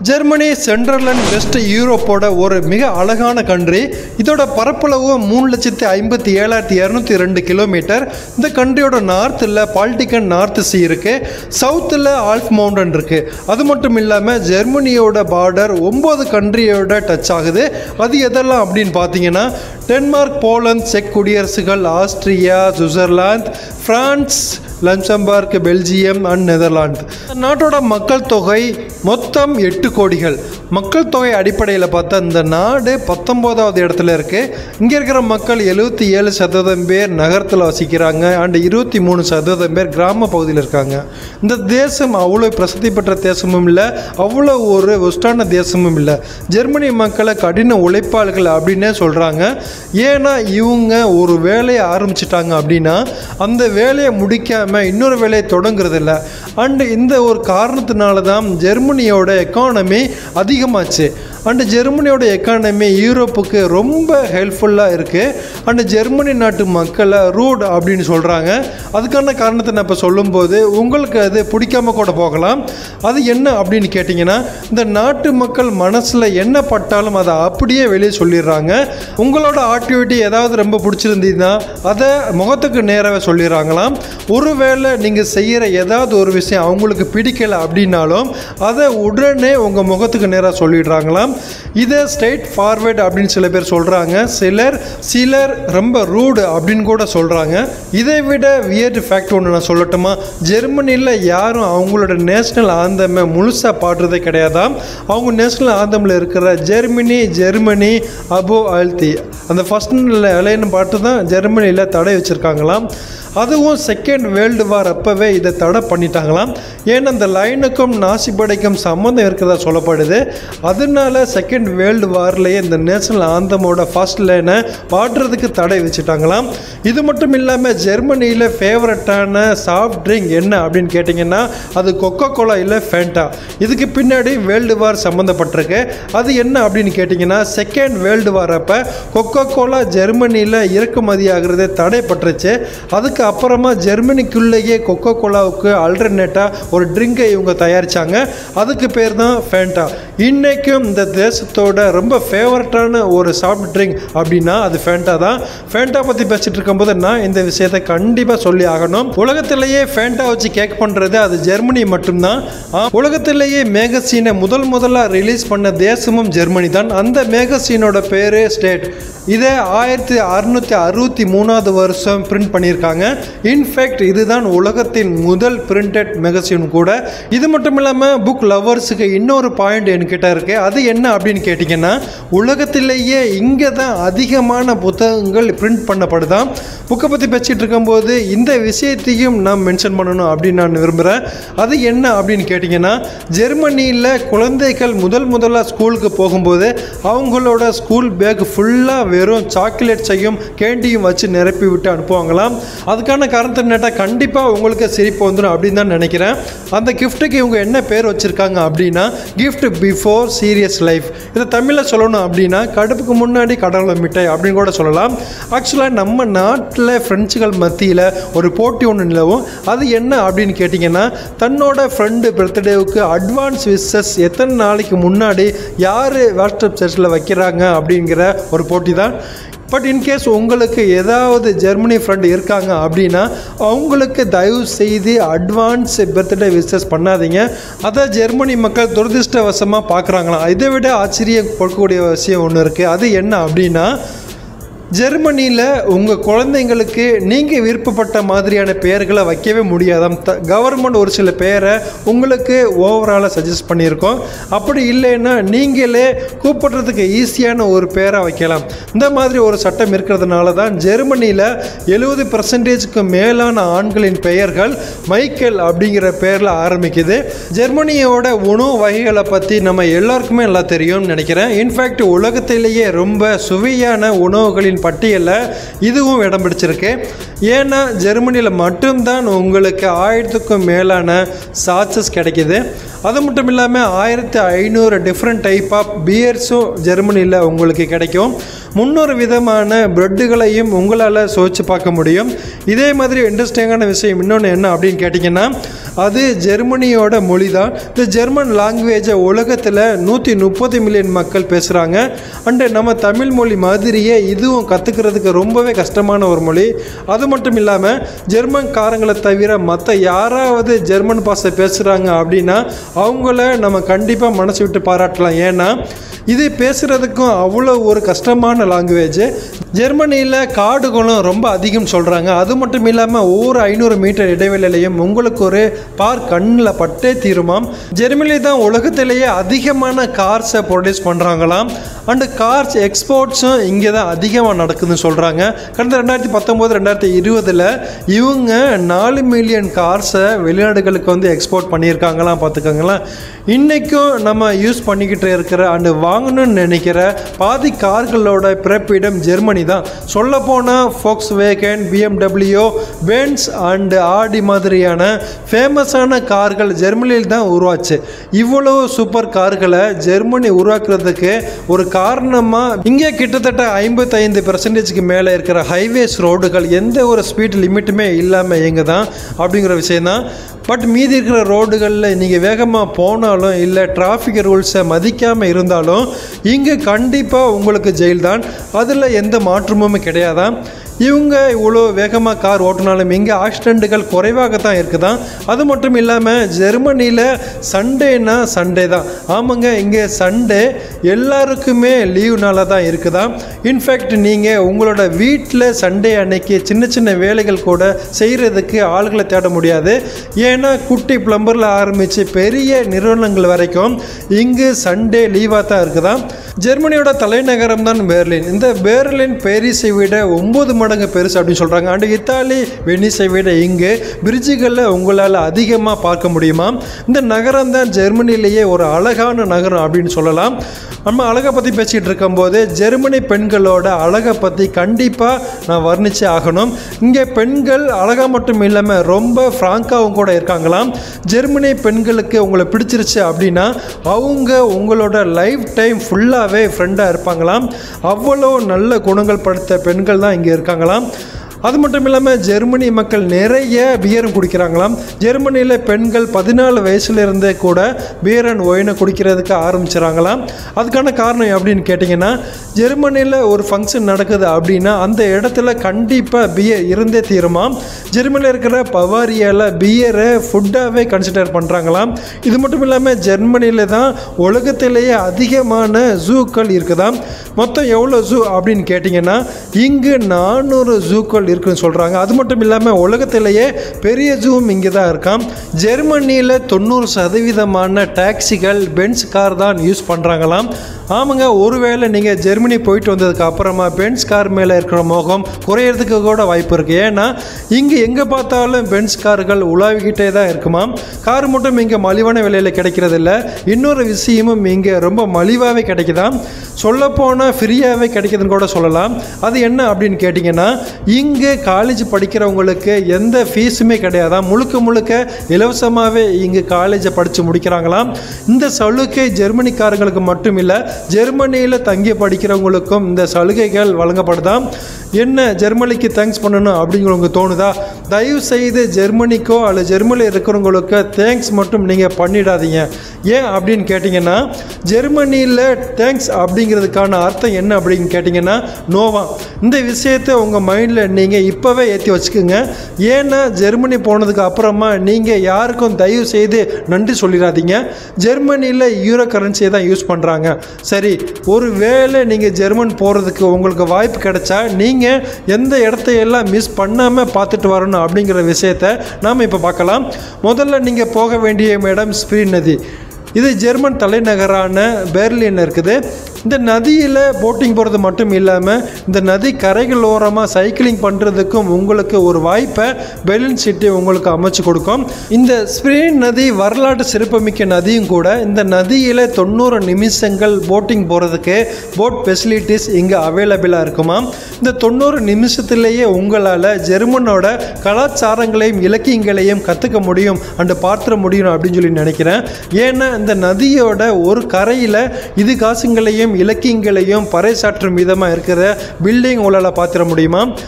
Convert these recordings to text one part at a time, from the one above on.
Germany central and west யூரோப்போட ஒரு மிக அழகான கண்ட்ரி இதோட பரப்பளவு மூணு லட்சத்தி ஐம்பத்தி ஏழாயிரத்தி இரநூத்தி ரெண்டு கிலோமீட்டர் இந்த கண்ட்ரியோட நார்த்தில் பால்டிகன் நார்த் சி இருக்கு சவுத்தில் ஆல்ஃப் மவுண்டன் இருக்கு அது மட்டும் இல்லாமல் ஜெர்மனியோட பார்டர் ஒம்பது கண்ட்ரியோட டச் ஆகுது அது எதெல்லாம் அப்படின்னு பார்த்தீங்கன்னா டென்மார்க் போலந்து செக் குடியரசுகள் Austria Switzerland France Luxembourg Belgium and Netherlands நாட்டோட மக்கள் தொகை மொத்தம் எட்டு கோடிகள் மக்கள் தொகை அடிப்படையில் பார்த்தா இந்த நாடு பத்தொம்போதாவது இடத்துல இருக்குது இங்கே இருக்கிற மக்கள் எழுபத்தி ஏழு சதவீதம் பேர் நகரத்தில் வசிக்கிறாங்க அண்ட் இருபத்தி மூணு சதவீதம் பேர் கிராம பகுதியில் இருக்காங்க இந்த தேசம் அவ்வளோ பிரசித்தி பெற்ற தேசமும் இல்லை அவ்வளோ ஒரு ஒஸ்டான தேசமும் இல்லை ஜெர்மனி மக்களை கடின உழைப்பாளர்கள் அப்படின்னே சொல்கிறாங்க ஏன்னா இவங்க ஒரு வேலையை ஆரம்பிச்சிட்டாங்க அப்படின்னா அந்த வேலையை முடிக்காமல் இன்னொரு வேலையை தொடங்குறதில்ல அண்டு இந்த ஒரு காரணத்தினால தான் ஜெர்மனியோட எக்கானமி அதிகமாச்சு அண்டு ஜெர்மனியோட எக்கானமி யூரோப்புக்கு ரொம்ப ஹெல்ப்ஃபுல்லாக இருக்குது அண்டு ஜெர்மனி நாட்டு மக்களை ரூட் அப்படின்னு சொல்கிறாங்க அதுக்கான காரணத்தை நான் இப்போ சொல்லும்போது உங்களுக்கு அது பிடிக்காம கூட போகலாம் அது என்ன அப்படின்னு கேட்டிங்கன்னா இந்த நாட்டு மக்கள் மனசில் என்ன பட்டாலும் அதை அப்படியே வெளியே சொல்லிடுறாங்க உங்களோட ஆக்டிவிட்டி ஏதாவது ரொம்ப பிடிச்சிருந்ததுன்னா அதை முகத்துக்கு நேராகவே சொல்லிடுறாங்களாம் ஒருவேளை நீங்கள் செய்கிற ஏதாவது ஒரு விஷயம் அவங்களுக்கு பிடிக்கல அப்படின்னாலும் அதை உடனே உங்கள் முகத்துக்கு நேராக சொல்லிடுறாங்களாம் இதை ஸ்ட்ரைட் ஃபார்வேர்டு அப்படின்னு சில பேர் சொல்கிறாங்க சிலர் சிலர் ரொம்ப ரூடு அப்படின்னு கூட சொல்கிறாங்க இதை விட வியர்டு ஃபேக்ட் ஒன்று நான் சொல்லட்டுமா ஜெர்மனியில் யாரும் அவங்களோட நேஷ்னல் ஆந்தமை முழுசாக பாடுறதே கிடையாதாம் அவங்க நேஷ்னல் ஆந்தமில் இருக்கிற ஜெர்மனி ஜெர்மனி அபோ அல்தி அந்த ஃபஸ்ட் இலைன்னு பாட்டு தான் ஜெர்மனியில் தடை வச்சுருக்காங்களாம் அதுவும் செகண்ட் வேர்ல்டு வார் அப்போவே இதை தடை பண்ணிட்டாங்களாம் ஏன்னா அந்த லைனுக்கும் நாசிப்படைக்கும் சம்மந்தம் இருக்கிறதா சொல்லப்படுது அதனால செகண்ட் வேர்ல்டு வார்லேயே இந்த நேஷனல் ஆந்தமோட ஃபர்ஸ்ட் லைனை பாடுறதுக்கு தடை வச்சுட்டாங்களாம் இது மட்டும் இல்லாமல் ஜெர்மனியில் ஃபேவரட்டான சாஃப்ட் ட்ரிங்க் என்ன அப்படின்னு கேட்டிங்கன்னா அது கொக்கோ கோலா இல்லை ஃபேண்டா இதுக்கு பின்னாடி வேர்ல்டு வார் சம்மந்தப்பட்டிருக்கு அது என்ன அப்படின்னு கேட்டிங்கன்னா செகண்ட் வேர்ல்டு வார் அப்போ கொக்கோ கோலா ஜெர்மனியில் இறக்குமதி ஆகிறது தடைப்பட்டுருச்சு அதுக்கு அப்புறமா ஜெர்மனிக்குள்ளேயே கொக்கோ கோலாவுக்கு ஆல்டர்னேட்டாக ஒரு ட்ரிங்கை இவங்க தயாரித்தாங்க அதுக்கு பேர் தான் ஃபேண்டா இன்றைக்கும் இந்த தேசத்தோட ரொம்ப ஃபேவரட்டான ஒரு சாஃப்ட் ட்ரிங்க் அப்படின்னா அது ஃபேண்டா தான் ஃபேண்டா பற்றி பேசிட்டு இருக்கும்போது நான் இந்த விஷயத்தை கண்டிப்பாக சொல்லி ஆகணும் உலகத்திலேயே ஃபேண்டா வச்சு கேக் பண்ணுறது அது ஜெர்மனி மட்டும்தான் ஆ, உலகத்திலேயே மேகசீனை முதல் முதலாக ரிலீஸ் பண்ண தேசமும் ஜெர்மனி தான் அந்த மேகசீனோட பேர் ஸ்டேட் இதை ஆயிரத்தி அறுநூற்றி அறுபத்தி மூணாவது வருஷம் பிரிண்ட் பண்ணியிருக்காங்க இன்ஃபேக்ட் இதுதான் உலகத்தின் முதல் பிரிண்டட் மேகசின் கூட இது மட்டும் இல்லாமல் புக் லவர்ஸுக்கு இன்னொரு பாயிண்ட் என்கிட்ட இருக்குது அது என்ன அப்படின்னு கேட்டிங்கன்னா உலகத்திலேயே இங்கே தான் அதிகமான புத்தகங்கள் பிரிண்ட் பண்ணப்படுதான் புக்கை பற்றி பேசிகிட்டு இருக்கும்போது இந்த விஷயத்தையும் நான் மென்ஷன் பண்ணணும் அப்படின்னு நான் விரும்புகிறேன் அது என்ன அப்படின்னு கேட்டிங்கன்னா ஜெர்மனியில் குழந்தைகள் முதல் முதலாக ஸ்கூலுக்கு போகும்போது அவங்களோட ஸ்கூல் பேக் ஃபுல்லாக வெறும் சாக்லேட்ஸையும் கேண்டியும் வச்சு நிரப்பி விட்டு அனுப்புவாங்களாம் அதுக்கான காரணத்தை நேட்டாக கண்டிப்பாக உங்களுக்கு சிரிப்பு வந்துடும் அப்படின்னு தான் நினைக்கிறேன் அந்த கிஃப்ட்டுக்கு இவங்க என்ன பேர் வச்சுருக்காங்க அப்படின்னா கிஃப்ட் பிஃபோர் சீரியஸ் லைஃப் இதை தமிழில் சொல்லணும் அப்படின்னா கடுப்புக்கு முன்னாடி கடவுளை மிட்டாய் அப்படின்னு கூட சொல்லலாம் ஆக்சுவலாக நம்ம நாட்டில் ஃப்ரெண்ட்ஸுகள் மத்தியில் ஒரு போட்டி ஒன்று நிலவும் அது என்ன அப்படின்னு கேட்டிங்கன்னா தன்னோட ஃப்ரெண்டு பர்த்டேவுக்கு அட்வான்ஸ் விசஸ் எத்தனை நாளைக்கு முன்னாடி யார் வாட்ஸ்அப் சர்ச்சில் வைக்கிறாங்க அப்படிங்கிற ஒரு போட்டி தான் பட் இன்கேஸ் உங்களுக்கு ஏதாவது ஜெர்மனி ஃப்ரெண்ட் இருக்காங்க அப்படின்னா அவங்களுக்கு தயவு செய்து அட்வான்ஸ் பர்த்டே விசஸ் பண்ணாதீங்க அதை ஜெர்மனி மக்கள் துரதிருஷ்டவசமாக பார்க்குறாங்களாம் இதை விட ஆச்சரியம் கொடுக்கக்கூடிய விஷயம் ஒன்று இருக்குது அது என்ன அப்படின்னா ஜெர்மனியில் உங்கள் குழந்தைங்களுக்கு நீங்கள் விருப்பப்பட்ட மாதிரியான பெயர்களை வைக்கவே முடியாதாம் த கவர்மெண்ட் ஒரு சில பெயரை உங்களுக்கு ஓவராலாக சஜஸ்ட் பண்ணியிருக்கோம் அப்படி இல்லைன்னா நீங்களே கூப்பிடுறதுக்கு ஈஸியான ஒரு பெயரை வைக்கலாம் இந்த மாதிரி ஒரு சட்டம் இருக்கிறதுனால தான் ஜெர்மனியில் எழுபது பர்சன்டேஜுக்கு மேலான ஆண்களின் பெயர்கள் மைக்கேல் அப்படிங்கிற பெயரில் ஆரம்பிக்குது ஜெர்மனியோட உணவு வகைகளை பற்றி நம்ம எல்லாருக்குமே நல்லா தெரியும்னு நினைக்கிறேன் இன்ஃபேக்ட் உலகத்திலேயே ரொம்ப சுவையான உணவுகளின் பட்டியலில் இதுவும் இடம் பிடிச்சிருக்கு ஏன்னா ஜெர்மனியில் மட்டும்தான் உங்களுக்கு ஆயிரத்துக்கும் மேலான சாச்சஸ் கிடைக்கிது அது மட்டும் இல்லாமல் ஆயிரத்தி ஐநூறு டிஃப்ரெண்ட் டைப் ஆஃப் பியர்ஸும் ஜெர்மனியில் உங்களுக்கு கிடைக்கும் முன்னூறு விதமான பிரெட்டுகளையும் உங்களால் சுவைச்சு பார்க்க முடியும் இதே மாதிரி இன்ட்ரெஸ்டிங்கான விஷயம் இன்னொன்று என்ன அப்படின்னு கேட்டிங்கன்னா அது ஜெர்மனியோட மொழி தான் இந்த ஜெர்மன் லாங்குவேஜை உலகத்தில் நூற்றி முப்பது மில்லியன் மக்கள் பேசுகிறாங்க அண்டு நம்ம தமிழ் மொழி மாதிரியே இதுவும் கற்றுக்கிறதுக்கு ரொம்பவே கஷ்டமான ஒரு மொழி அது மட்டும் இல்லாமல் ஜெர்மன் காரங்களை தவிர மற்ற யாராவது ஜெர்மன் பாஷை பேசுகிறாங்க அப்படின்னா அவங்கள நம்ம கண்டிப்பாக மனசு விட்டு பாராட்டலாம் ஏன்னா இது பேசுகிறதுக்கும் அவ்வளோ ஒரு கஷ்டமான லாங்குவேஜ் ஜெர்மனியில் காடுகளும் ரொம்ப அதிகம் சொல்கிறாங்க அது மட்டும் இல்லாமல் ஒவ்வொரு ஐநூறு மீட்டர் இடைவெளியிலையும் உங்களுக்கு ஒரு பார் கண்ணில் பட்டே தீருமாம் ஜெர்மனி தான் உலகத்திலேயே அதிகமான கார்ஸை ப்ரொடியூஸ் பண்ணுறாங்களாம் அண்டு கார்ஸ் எக்ஸ்போர்ட்ஸும் இங்கே தான் அதிகமாக நடக்குதுன்னு சொல்கிறாங்க கடந்த ரெண்டாயிரத்தி பத்தொம்போது ரெண்டாயிரத்தி இருபதில் இவங்க நாலு மில்லியன் கார்ஸை வெளிநாடுகளுக்கு வந்து எக்ஸ்போர்ட் பண்ணியிருக்காங்களாம் பார்த்துக்கோங்களேன் இன்றைக்கும் நம்ம யூஸ் பண்ணிக்கிட்டு இருக்கிற அண்டு வாங்கணும்னு நினைக்கிற பாதி கார்களோட பிறப்பிடம் ஜெர்மனி தான் சொல்லப்போனால் Volkswagen BMW Benz and Audi மாதிரியான ஃபேமஸான கார்கள் ஜெர்மனியில் தான் உருவாச்சு இவ்வளோ சூப்பர் கார்களை ஜெர்மனி உருவாக்குறதுக்கு ஒரு காரணமாக இங்கே கிட்டத்தட்ட ஐம்பத்தைந்து பெர்சன்டேஜ்க்கு மேலே இருக்கிற ஹைவேஸ் ரோடுகள் எந்த ஒரு ஸ்பீட் லிமிட்டுமே இல்லாமல் இயங்க தான் அப்படிங்கிற விஷயம் தான் பட் மீதி இருக்கிற ரோடுகளில் நீங்கள் வேகமாக போனாலும் இல்லை டிராஃபிக் ரூல்ஸை மதிக்காமல் இருந்தாலும் இங்கே கண்டிப்பாக உங்களுக்கு ஜெயில் தான் அதில் எந்த மாற்றமும் கிடையாதான் இவங்க இவ்வளோ வேகமாக கார் ஓட்டினாலும் இங்கே ஆக்சிடெண்ட்டுகள் குறைவாக தான் இருக்குதான் அது மட்டும் இல்லாமல் ஜெர்மனியில் சண்டேனா சண்டே தான் ஆமாங்க இங்கே சண்டே எல்லாருக்குமே லீவ் நாளாக தான் இருக்குதா இன்ஃபேக்ட் நீங்கள் உங்களோட வீட்டில் சண்டே அன்னைக்கு சின்ன சின்ன வேலைகள் கூட செய்கிறதுக்கு ஆளுகளை தேட முடியாது ஏன்னா குட்டி பிளம்பரில் ஆரம்பித்து பெரிய நிறுவனங்கள் வரைக்கும் இங்கு சண்டே லீவாக தான் இருக்குதா ஜெர்மனியோட தலைநகரம் தான் பெர்லின் இந்த பெர்லின் பாரிஸை விட ஒம்பது மடங்கு பெருசு அப்படின்னு சொல்கிறாங்க அண்டு இத்தாலி வெனிஸை விட இங்கு பிரிட்ஜுகளில் உங்களால் அதிகமாக பார்க்க முடியுமா இந்த நகரம் தான் ஜெர்மனிலேயே ஒரு அழகான நகரம் அப்படின்னு சொல்லலாம் நம்ம அழகை பற்றி பேசிகிட்டு இருக்கும்போது ஜெர்மனி பெண்களோட அழகை பற்றி கண்டிப்பாக நான் வர்ணிச்சே ஆகணும் இங்கே பெண்கள் அழகாக மட்டும் இல்லாமல் ரொம்ப ஃப்ராங்காகவும் கூட இருக்காங்களாம் ஜெர்மனி பெண்களுக்கு உங்களை பிடிச்சிருச்சு அப்படின்னா அவங்க உங்களோட லைஃப் டைம் ஃபுல்லாகவே ஃப்ரெண்டாக இருப்பாங்களாம் அவ்வளோ நல்ல குணங்கள் படுத்த பெண்கள் தான் இங்கே இருக்காங்களாம் அது மட்டும் இல்லாமல் ஜெர்மனி மக்கள் நிறைய பியரும் குடிக்கிறாங்களாம் ஜெர்மனியில் பெண்கள் பதினாலு வயசுலேருந்தே கூட பியர் அண்ட் ஒயினை குடிக்கிறதுக்கு ஆரம்பிச்சிடறாங்களாம் அதுக்கான காரணம் அப்படின்னு கேட்டிங்கன்னா ஜெர்மனியில் ஒரு ஃபங்க்ஷன் நடக்குது அப்படின்னா அந்த இடத்துல கண்டிப்பாக பியர் இருந்தே தீருமாம் ஜெர்மனியில் இருக்கிற பவாரியாவில் பியரை ஃபுட்டாகவே கன்சிடர் பண்ணுறாங்களாம் இது மட்டும் இல்லாமல் ஜெர்மனியில் தான் உலகத்திலேயே அதிகமான ஜூக்கள் இருக்குதாம் மொத்தம் எவ்வளோ ஜூ அப்படின்னு கேட்டிங்கன்னா இங்கு நானூறு ஜூக்கள் இருக்குன்னு சொல்கிறாங்க அது மட்டும் இல்லாமல் உலகத்திலேயே பெரிய ஜூவும் இங்கே தான் இருக்காம் ஜெர்மனியில் தொண்ணூறு சதவீதமான டாக்ஸிகள் பென்ஸ் கார் தான் யூஸ் பண்ணுறாங்களாம் ஆமாங்க ஒருவேளை நீங்கள் ஜெர்மனி போயிட்டு வந்ததுக்கு அப்புறமா பென்ஸ் கார் மேலே இருக்கிற மோகம் குறையிறதுக்கு கூட வாய்ப்பு இருக்குது ஏன்னா இங்கே எங்கே பார்த்தாலும் பென்ஸ் கார்கள் உலாவிக்கிட்டே தான் இருக்குமாம் கார் மட்டும் இங்கே மலிவான விலையில் கிடைக்கிறதில்ல இன்னொரு விஷயமும் இங்கே ரொம்ப மலிவாகவே கிடைக்குதாம் சொல்லப்போனால் ஃப்ரீயாகவே கிடைக்குதுன்னு கூட சொல்லலாம் அது என்ன அப்படின்னு கேட்டிங்கன்னா இங்கே காலேஜ் படிக்கிறவங்களுக்கு எந்த ஃபீஸுமே கிடையாதாம் முழுக்க முழுக்க இலவசமாகவே இங்கே காலேஜை படித்து முடிக்கிறாங்களாம் இந்த சலுகை ஜெர்மனிக்காரங்களுக்கு மட்டும் இல்லை ஜெர்மனியில் தங்கி படிக்கிறவங்களுக்கும் இந்த சலுகைகள் வழங்கப்படுதாம் என்ன ஜெர்மனிக்கு தேங்க்ஸ் பண்ணணும் அப்படிங்கிறவங்க தோணுதா தயவு செய்து ஜெர்மனிக்கோ அல்லது ஜெர்மனியில் இருக்கிறவங்களுக்கு தேங்க்ஸ் மட்டும் நீங்கள் பண்ணிடாதீங்க ஏன் அப்படின்னு கேட்டிங்கன்னா ஜெர்மனியில் தேங்க்ஸ் அப்படிங்கிறதுக்கான அர்த்தம் என்ன அப்படின்னு கேட்டிங்கன்னா நோவா இந்த விஷயத்தை உங்கள் மைண்டில் நீங்கள் இப்போவே ஏற்றி வச்சுக்கோங்க ஏன்னா ஜெர்மனி போனதுக்கு அப்புறமா நீங்கள் யாருக்கும் தயவு செய்து நன்றி சொல்லிடாதீங்க ஜெர்மனியில் யூரோ கரன்சியை தான் யூஸ் பண்ணுறாங்க சரி ஒரு வேளை நீங்கள் ஜெர்மன் போகிறதுக்கு உங்களுக்கு வாய்ப்பு கிடைச்சா நீங்கள் எந்த இடத்தையெல்லாம் மிஸ் பண்ணாமல் பார்த்துட்டு வரணும் அப்படிங்கிற விஷயத்த நாம் இப்போ பார்க்கலாம் முதல்ல நீங்கள் போக வேண்டிய இடம் ஸ்பிரீன் நதி இது ஜெர்மன் தலைநகரான பெர்லின் இருக்குது இந்த நதியில் போட்டிங் போகிறது மட்டும் இல்லாமல் இந்த நதி கரைகள் ஓரமாக சைக்கிளிங் பண்ணுறதுக்கும் உங்களுக்கு ஒரு வாய்ப்பை பெர்லின் சிட்டி உங்களுக்கு அமைச்சு கொடுக்கும் இந்த ஸ்பிரீன் நதி வரலாற்று சிறப்புமிக்க நதியும் கூட இந்த நதியில் தொண்ணூறு நிமிஷங்கள் போட்டிங் போகிறதுக்கு போட் ஃபெசிலிட்டிஸ் இங்கே அவைலபிளாக இருக்குமா இந்த தொண்ணூறு நிமிஷத்துலேயே உங்களால் ஜெர்மனோட கலாச்சாரங்களையும் இலக்கியங்களையும் கற்றுக்க முடியும் அண்டு பார்த்துட முடியும் அப்படின்னு சொல்லி நினைக்கிறேன் ஏன்னா இந்த நதியோட ஒரு கரையில் இது காசுங்களையும் இலக்கியங்களையும் பறைசாற்றும் விதமாக இருக்கிற பில்டிங் உங்களால் பார்த்துட முடியுமா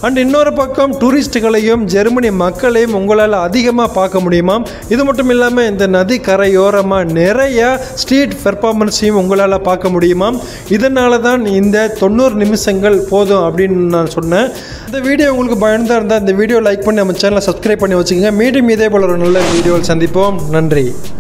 அண்ட் இன்னொரு பக்கம் டூரிஸ்ட்டுகளையும் ஜெர்மனி மக்களையும் உங்களால் அதிகமாக பார்க்க முடியுமாம் இது மட்டும் இல்லாமல் இந்த நதி கரையோரமாக நிறைய ஸ்ட்ரீட் பெர்ஃபார்மன்ஸையும் உங்களால் பார்க்க முடியுமாம் இதனால தான் இந்த தொண்ணூறு நிமிஷங்கள் போதும் அப்படின்னு நான் சொன்னேன் இந்த வீடியோ உங்களுக்கு பயனுள்ளதாக இருந்தால் இந்த வீடியோ லைக் பண்ணி நம்ம சேனலை சப்ஸ்கிரைப் பண்ணி வச்சுக்கோங்க மீண்டும் இதே போல ஒரு நல்ல வீடியோவில் சந்திப்போம் நன்றி